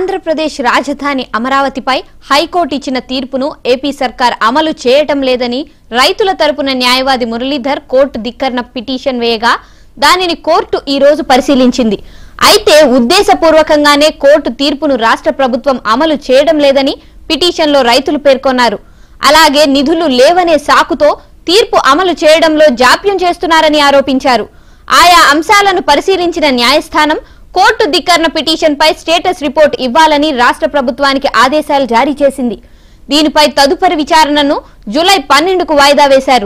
ఆంధ్రప్రదేశ్ రాజధాని అమరావతిపై హైకోర్టు ఇచ్చిన తీర్పును ఏపీ సర్కార్ అమలు చేయటం లేదని రైతుల తరపున న్యాయవాది మురళీధర్ కోర్టు ధిక్కరణ పిటిషన్ వేయగా దానిని కోర్టు ఈ రోజు పరిశీలించింది అయితే ఉద్దేశపూర్వకంగానే కోర్టు తీర్పును రాష్ట్ర ప్రభుత్వం అమలు చేయడం లేదని పిటిషన్లో రైతులు పేర్కొన్నారు అలాగే నిధులు లేవనే సాకుతో తీర్పు అమలు చేయడంలో జాప్యం చేస్తున్నారని ఆరోపించారు ఆయా అంశాలను పరిశీలించిన న్యాయస్థానం కోర్టు ధిక్కరణ పిటిషన్ పై స్టేటస్ రిపోర్ట్ ఇవ్వాలని రాష్ట్ర ప్రభుత్వానికి ఆదేశాలు జారీ చేసింది దీనిపై తదుపరి విచారణను జూలై పన్నెండుకు వాయిదా వేశారు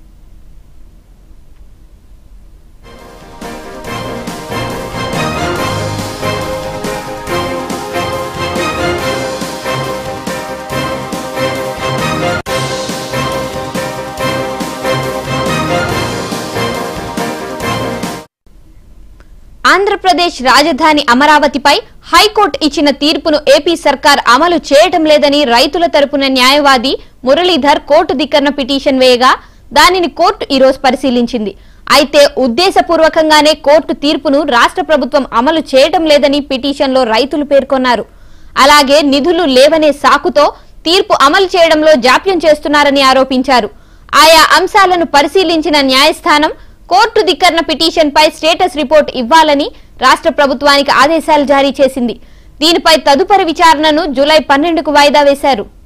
ఆంధ్రప్రదేశ్ రాజధాని అమరావతిపై హైకోర్టు ఇచ్చిన తీర్పును ఏపీ సర్కార్ అమలు చేయటం లేదని రైతుల తరపున న్యాయవాది మురళీధర్ కోర్టు ధిక్కరణ పిటిషన్ వేయగా దానిని కోర్టు ఈ రోజు పరిశీలించింది అయితే ఉద్దేశపూర్వకంగానే కోర్టు తీర్పును రాష్ట్ర ప్రభుత్వం అమలు చేయటం లేదని పిటిషన్లో రైతులు పేర్కొన్నారు అలాగే నిధులు లేవనే సాకుతో తీర్పు అమలు చేయడంలో జాప్యం చేస్తున్నారని ఆరోపించారు ఆయా అంశాలను పరిశీలించిన న్యాయస్థానం కోర్టు ధిక్కరణ పిటిషన్ పై స్టేటస్ రిపోర్ట్ ఇవ్వాలని రాష్ట్ర ప్రభుత్వానికి ఆదేశాలు జారీ చేసింది దీనిపై తదుపరి విచారణను జూలై పన్నెండుకు వాయిదా వేశారు